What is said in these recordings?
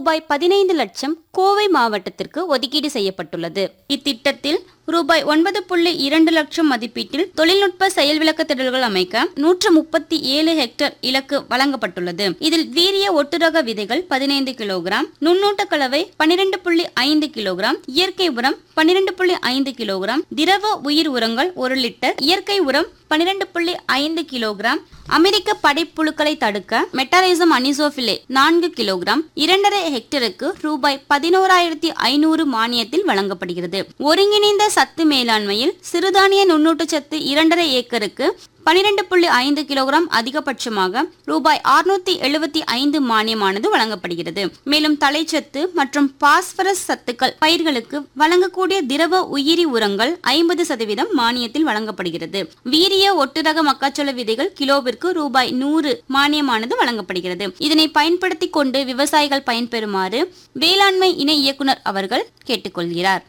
ரூபாய் பதினைந்து லட்சம் கோவை மாவட்டத்திற்கு ஒதுக்கீடு செய்யப்பட்டுள்ளது இத்திட்டத்தில் ரூபாய் ஒன்பது புள்ளி இரண்டு லட்சம் மதிப்பீட்டில் தொழில்நுட்ப செயல் விளக்க திடல்கள் அமைக்க நூற்று முப்பத்தி ஏழு ஹெக்டேர் இலக்கு வழங்கப்பட்டுள்ளது இதில் வீரிய ஒட்டுரக விதைகள் பதினைந்து கிலோகிராம் நுண்ணூட்ட கலவை பனிரெண்டு புள்ளி ஐந்து கிலோகிராம் இயற்கை உரம் பன்னிரண்டு புள்ளி ஐந்து கிலோகிராம் திரவ உயிர் உரங்கள் ஒரு லிட்டர் இயற்கை உரம் பன்னிரண்டு புள்ளி ஐந்து கிலோகிராம் அமெரிக்க படைப்புழுக்களை தடுக்க மெட்டாரைசம் அனிசோபிலே நான்கு கிலோகிராம் இரண்டரை ஹெக்டருக்கு ரூபாய் பதினோராயிரத்தி ஐநூறு மானியத்தில் வழங்கப்படுகிறது ஒருங்கிணைந்த சத்து மேலாண்மையில் சிறுதானிய நுண்ணூட்டச்சத்து இரண்டரை ஏக்கருக்கு பனிரெண்டு புள்ளி ஐந்து கிலோகிராம் அதிகபட்சமாக ரூபாய் அறுநூத்தி எழுபத்தி ஐந்து மானியமானது வழங்கப்படுகிறது மேலும் தலைச்சத்து மற்றும் பாஸ்பரஸ் சத்துக்கள் பயிர்களுக்கு வழங்கக்கூடிய திரவ உயிரி உரங்கள் ஐம்பது சதவீதம் மானியத்தில் வழங்கப்படுகிறது வீரிய ஒட்டுரக மக்காச்சோள விதைகள் கிலோவிற்கு ரூபாய் நூறு மானியமானது வழங்கப்படுகிறது இதனை பயன்படுத்தி கொண்டு விவசாயிகள் பயன்பெறுமாறு வேளாண்மை இணை இயக்குனர் அவர்கள் கேட்டுக்கொள்கிறார்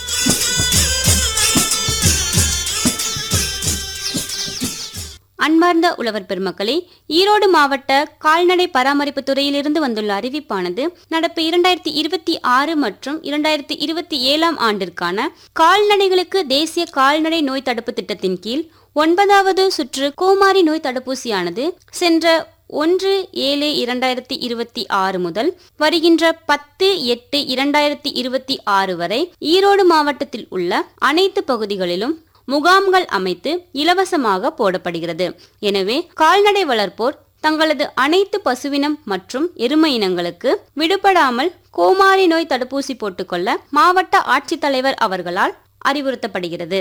அன்பார்ந்த உழவர் பெருமக்களே ஈரோடு மாவட்ட கால்நடை பராமரிப்பு துறையிலிருந்து வந்துள்ள அறிவிப்பானது நடப்பு இரண்டாயிரத்தி இருபத்தி ஆறு மற்றும் இரண்டாயிரத்தி இருபத்தி ஏழாம் ஆண்டிற்கான கால்நடைகளுக்கு தேசிய கால்நடை நோய் தடுப்பு திட்டத்தின் கீழ் ஒன்பதாவது சுற்று கோமாரி நோய் தடுப்பூசியானது சென்ற ஒன்று ஏழு இரண்டாயிரத்தி இருபத்தி ஆறு முதல் வருகின்ற பத்து எட்டு இரண்டாயிரத்தி இருபத்தி ஆறு வரை ஈரோடு மாவட்டத்தில் உள்ள அனைத்து பகுதிகளிலும் முகாம்கள் அமைத்து இலவசமாக போடப்படுகிறது எனவே கால்நடை வளர்ப்போர் தங்களது அனைத்து பசுவினம் மற்றும் எருமை இனங்களுக்கு விடுபடாமல் கோமாரி நோய் தடுப்பூசி போட்டுக்கொள்ள மாவட்ட ஆட்சித்தலைவர் அவர்களால் அறிவுறுத்தப்படுகிறது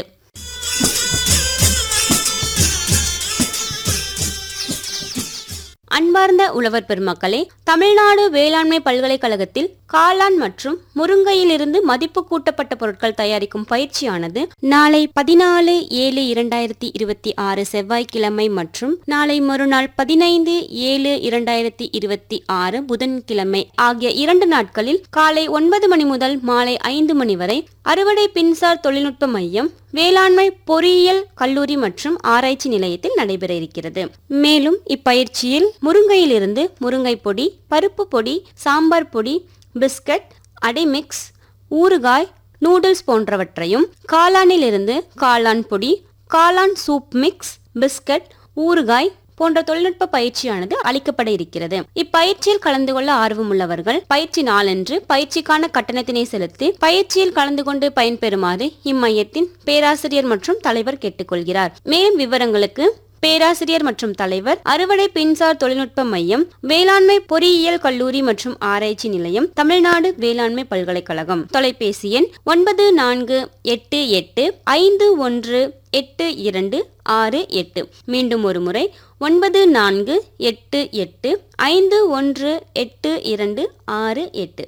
அன்பார்ந்த உழவர் பெருமக்களே தமிழ்நாடு வேளாண்மை பல்கலைக்கழகத்தில் காளான் மற்றும் முருங்கையிலிருந்து மதிப்பு கூட்டப்பட்ட பொருட்கள் தயாரிக்கும் பயிற்சியானது நாளை பதினாலு ஏழு இரண்டாயிரத்தி இருபத்தி ஆறு செவ்வாய்க்கிழமை மற்றும் நாளை மறுநாள் பதினைந்து ஏழு இரண்டாயிரத்தி இருபத்தி ஆறு புதன்கிழமை ஆகிய இரண்டு நாட்களில் காலை ஒன்பது மணி முதல் மாலை ஐந்து மணி வரை அறுவடை பின்சார் தொழில்நுட்ப மையம் வேளாண்மை பொறியியல் கல்லூரி மற்றும் ஆராய்ச்சி நிலையத்தில் நடைபெற இருக்கிறது மேலும் இப்பயிற்சியில் முருங்கையிலிருந்து முருங்கை பொடி பருப்பு பொடி சாம்பார் பொடி பிஸ்கட் அடைமிக்ஸ் ஊறுகாய் நூடுல்ஸ் போன்றவற்றையும் காளானிலிருந்து காளான் பொடி காளான் சூப் மிக்ஸ் பிஸ்கட் ஊறுகாய் போன்ற தொழில்நுட்ப பயிற்சியானது அளிக்கப்பட இருக்கிறது இப்பயிற்சியில் கலந்து கொள்ள ஆர்வமுள்ளவர்கள் பயிற்சி நாளன்று பயிற்சிக்கான கட்டணத்தினை செலுத்தி பயிற்சியில் கலந்து கொண்டு பயன்பெறுமாறு இம்மையத்தின் பேராசிரியர் மற்றும் தலைவர் கேட்டுக்கொள்கிறார் மேலும் விவரங்களுக்கு பேராசிரியர் மற்றும் தலைவர் அறுவடை பின்சார் தொழில்நுட்ப மையம் வேளாண்மை பொறியியல் கல்லூரி மற்றும் ஆராய்ச்சி நிலையம் தமிழ்நாடு வேளாண்மை பல்கலைக்கழகம் தொலைபேசி எண் ஒன்பது நான்கு எட்டு எட்டு ஐந்து ஒன்று எட்டு இரண்டு ஆறு எட்டு மீண்டும் ஒரு முறை ஒன்பது நான்கு எட்டு எட்டு ஐந்து ஒன்று எட்டு இரண்டு ஆறு எட்டு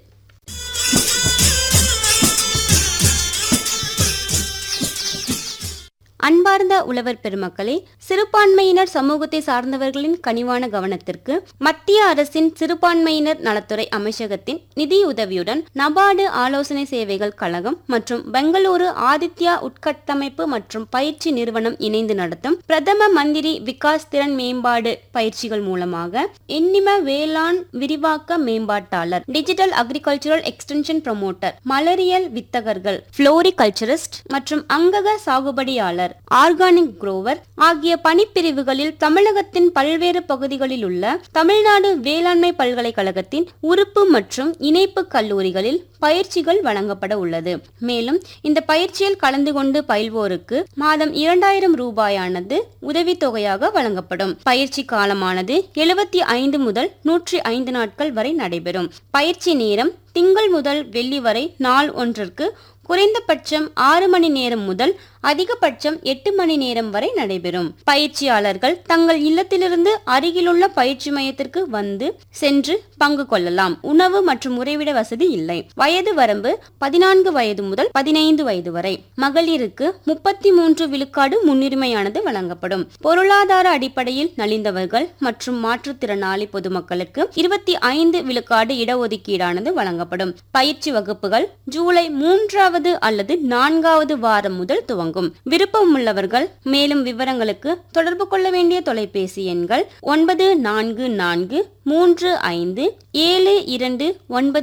அன்பார்ந்த உழவர் பெருமக்களே சிறுபான்மையினர் சமூகத்தை சார்ந்தவர்களின் கனிவான கவனத்திற்கு மத்திய அரசின் சிறுபான்மையினர் நலத்துறை அமைச்சகத்தின் நிதியுதவியுடன் நபார்டு ஆலோசனை சேவைகள் கழகம் மற்றும் பெங்களூரு ஆதித்யா உட்கட்டமைப்பு மற்றும் பயிற்சி நிறுவனம் இணைந்து நடத்தும் பிரதம மந்திரி விகாஸ் திறன் மேம்பாடு பயிற்சிகள் மூலமாக எண்ணிம வேளாண் விரிவாக்க மேம்பாட்டாளர் டிஜிட்டல் அக்ரிகல்ச்சரல் எக்ஸ்டென்ஷன் ப்ரமோட்டர் மலரியல் வித்தகர்கள் புளோரிகல்ச்சரிஸ்ட் மற்றும் அங்கக சாகுபடியாளர் ஆர்கானிக் குரோவர் ஆகிய பணிப்பிரிவுகளில் தமிழகத்தின் பல்வேறு பகுதிகளில் உள்ள தமிழ்நாடு வேளாண்மை பல்கலைக்கழகத்தின் உறுப்பு மற்றும் இணைப்பு கல்லூரிகளில் பயிற்சிகள் வழங்கப்பட உள்ளது மேலும் இந்த பயிற்சியில் கலந்து கொண்டு பயில்வோருக்கு மாதம் இரண்டாயிரம் ரூபாயானது உதவித்தொகையாக வழங்கப்படும் பயிற்சி காலமானது எழுபத்தி ஐந்து முதல் நூற்றி ஐந்து நாட்கள் வரை நடைபெறும் பயிற்சி நேரம் திங்கள் முதல் வெள்ளி வரை நாள் ஒன்றிற்கு குறைந்தபட்சம் ஆறு மணி நேரம் முதல் அதிகபட்சம் எட்டு மணி நேரம் வரை நடைபெறும் பயிற்சியாளர்கள் தங்கள் இல்லத்திலிருந்து அருகிலுள்ள பயிற்சி மையத்திற்கு வந்து சென்று பங்கு கொள்ளலாம் உணவு மற்றும் உறைவிட வசதி இல்லை வயது வரம்பு பதினான்கு வயது முதல் பதினைந்து வயது வரை மகளிருக்கு முப்பத்தி மூன்று விழுக்காடு முன்னுரிமையானது வழங்கப்படும் பொருளாதார அடிப்படையில் நலிந்தவர்கள் மற்றும் மாற்றுத்திறனாளி பொதுமக்களுக்கு இருபத்தி ஐந்து விழுக்காடு இடஒதுக்கீடானது வழங்கப்படும் பயிற்சி வகுப்புகள் ஜூலை மூன்றாவது அல்லது நான்காவது வாரம் முதல் துவங்கும் விருப்பமுள்ளவர்கள் மேலும் விவரங்களுக்கு தொடர்பு கொள்ள வேண்டிய தொலைபேசி எண்கள் ஒன்பது நான்கு நான்கு மூன்று ஐந்து ஏழு இரண்டு ஒன்பது